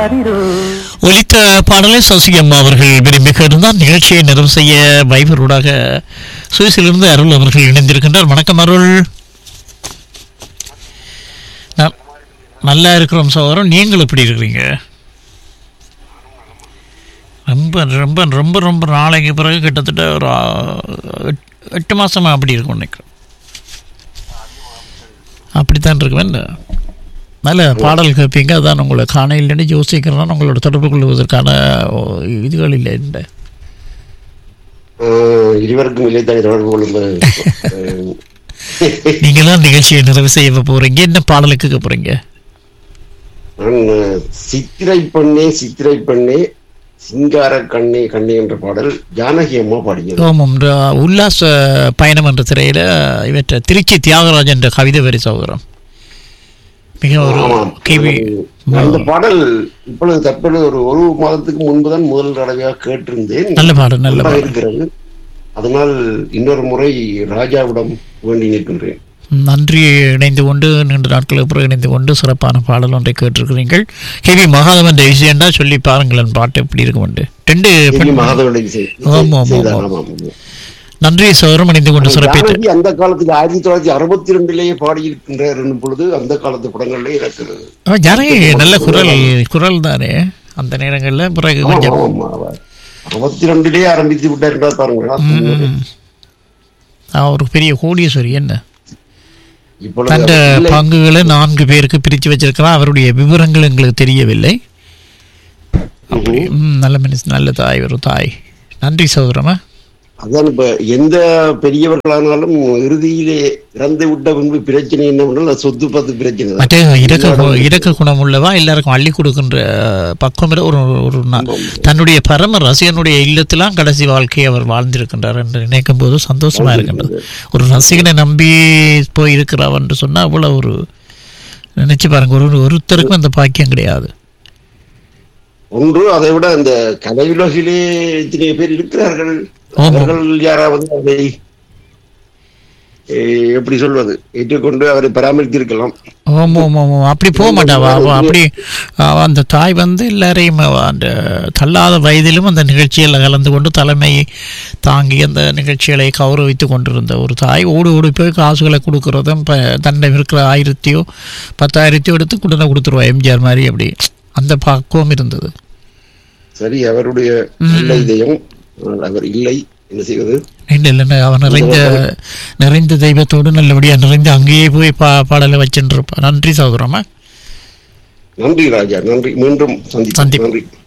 ஒலித்த பாடலை சசிகம்மா அவர்கள் விரும்பி இருந்தால் நிகழ்ச்சியை நிறைவு செய்ய வைபரூடாக சுவிஸிலிருந்து அருள் அவர்கள் இணைந்திருக்கின்றார் வணக்கம் அருள் ந- நல்லா இருக்கிறோம் சகோதரன் நீங்கள் எப்படி இருக்கிறீங்க ரொம்ப ரொம்ப ரொம்ப ரொம்ப நாளைக்கு பிறகு கிட்டத்தட்ட ஒரு ஆ, எட்- எட்டு மாசமா அப்படி இருக்கும் நினைக்கிறேன் அப்படித்தான் இருக்குவேன் இல்லை நல்ல பாடல் கேட்பீங்க அதான் உங்களை காண இல்லைன்னு யோசிக்கிறேன் உங்களோட தொடர்பு கொள்வதற்கான ஓ, இதுகள் இல்லை இந்த ஆஹ் இருவருக்கும் இல்லைத்தானே தொடர்பு கொள்ளும்போது ஆஹ் நீங்கள் தான் நிகழ்ச்சியை நிறைவு செய்ய போறீங்க என்ன பாடலுக்கு கேட்க போறீங்க நான் ஆஹ், சித்திரை பெண்ணே சித்திரை பெண்ணே சிங்கார கண்ணே கண்ணே என்ற பாடல் ஜானகி அம்மா பாடியது ஓமம் ர- உல்லாச பயணம் என்ற திரையில இவற்றை திருச்சி தியாகராஜன் என்ற கவிதை வரி சகோதரம் மிக ஒரு ஆமாம். கேவி அந்த பாடல் இப்பொழுது தற்பொழுது ஒரு ஒரு மாதத்துக்கு முன்புதான் முதல் தடவையாக கேட்டிருந்தேன் நல்ல பாடல் நல்ல நன்றாக பாடல் இருக்கிறது அதனால் இன்னொரு முறை ராஜாவிடம் வேண்டி நிற்கின்றேன் நன்றி இணைந்து கொண்டு நீண்ட நாட்களுக்கு பிறகு இணைந்து கொண்டு சிறப்பான பாடல் ஒன்றை கேட்டிருக்கிறீர்கள் கேவி மகாதவன் விஷயம்டா சொல்லி பாருங்களேன் பாட்டு எப்படி இருக்கும் உண்டு ரெண்டு தேவி பெண் மகாதேவனை செய்- ஆமாம், ஆமாம், செய்தார். ஆமாம். ஆமாம், ஆமாம். நன்றி சோதரம் இணைந்து கொண்டு சிறப்பித்து ஜானகி அந்த காலத்துக்கு ஆயிரத்தி தொள்ளாயிரத்தி அறுபத்தி ரெண்டுலேயே பாடியிருக்கின்றார் என்னும் பொழுது அந்த காலத்து படங்கள்ல எனக்கு ஆ, ஜனகி நல்ல குரல் குரல் தானே அந்த நேரங்களில் பிறகு ஆமாம், கொஞ்சம் ஆமாம், ஆமாம். அறுபத்தி ரெண்டுலேயே ஆரம்பித்து விட்டார் என்றால் பாருங்கள் ம். ஆ, ஒரு பெரிய கோடீஸ்வரி என்ன இப்பொழுது தந்த அவர் இல்லை. பங்குகளை நான்கு பேருக்கு பிரித்து வச்சிருக்கிறார் அவருடைய விவரங்கள் எங்களுக்கு தெரியவில்லை அப்படி ம், நல்ல மனுஷன் நல்ல தாய் ஒரு தாய் நன்றி சகோதரமா அதான் இப்ப எந்த பெரியவர்களானாலும் இறுதியிலே இறந்து விட்ட பின்பு பிரச்சனை என்னவென்றால் அது சொத்து பத்து பிரச்சனை தான். மற்ற இரக்க கு- இரக்க குணம் உள்ளவா எல்லாருக்கும் அள்ளி கொடுக்கின்ற பக்கம் ஒரு ஒரு ந- தன்னுடைய பரம ரசிகனுடைய இல்லத்திலாம் கடைசி வாழ்க்கையை அவர் வாழ்ந்திருக்கின்றார் என்று நினைக்கும் போது சந்தோஷமா இருக்கின்றது ஒரு ரசிகனை நம்பி போய் இருக்கிறார் என்று சொன்னா அவ்வளவு ஒரு நினைச்சு பாருங்க ஒரு ஒருத்தருக்கும் அந்த பாக்கியம் கிடையாது ஒன்று அதை விட அந்த கலையுலகிலே இத்தனை பேர் இருக்கிறார்கள் ஆமாம். அவர்கள் யாராவது அதை eh, எப்படி சொல்வது ஏற்றுக்கொண்டு அவரை பராமரித்திருக்கலாம் ஆமாம் ஆமாம் ஆமாம் அப்படி போக மாட்டாவா அவ அப்படி அவ அந்த தாய் வந்து எல்லாரையும் அவ அந்த தள்ளாத வயதிலும் அந்த நிகழ்ச்சியில் கலந்து கொண்டு தலைமை தாங்கி அந்த நிகழ்ச்சிகளை கௌரவித்து கொண்டிருந்த ஒரு தாய் ஓடி ஓடி போய் காசுகளை கொடுக்கறதும் இப்போ தன்னை இருக்கிற ஆயிரத்தியோ பத்தாயிரத்தையோ எடுத்து கொடுத்த கொடுத்துருவா எம்ஜிஆர் மாதிரி அப்படி அந்த பக்குவம் இருந்தது சரி அவருடைய நல்ல இதயம் ஆனால் அவர் இல்லை என்ன செய்வது இல்லை இல்லைன்னா அவன் நிறைந்த நிறைந்த தெய்வத்தோடு நல்லபடியாக நிறைந்து அங்கேயே போய் பா பாடலை வச்சுட்டு இருப்பான் நன்றி சகோதரமா நன்றி ராஜா நன்றி மீண்டும் சந்திப்போம் சந்திப்போம். நன்றி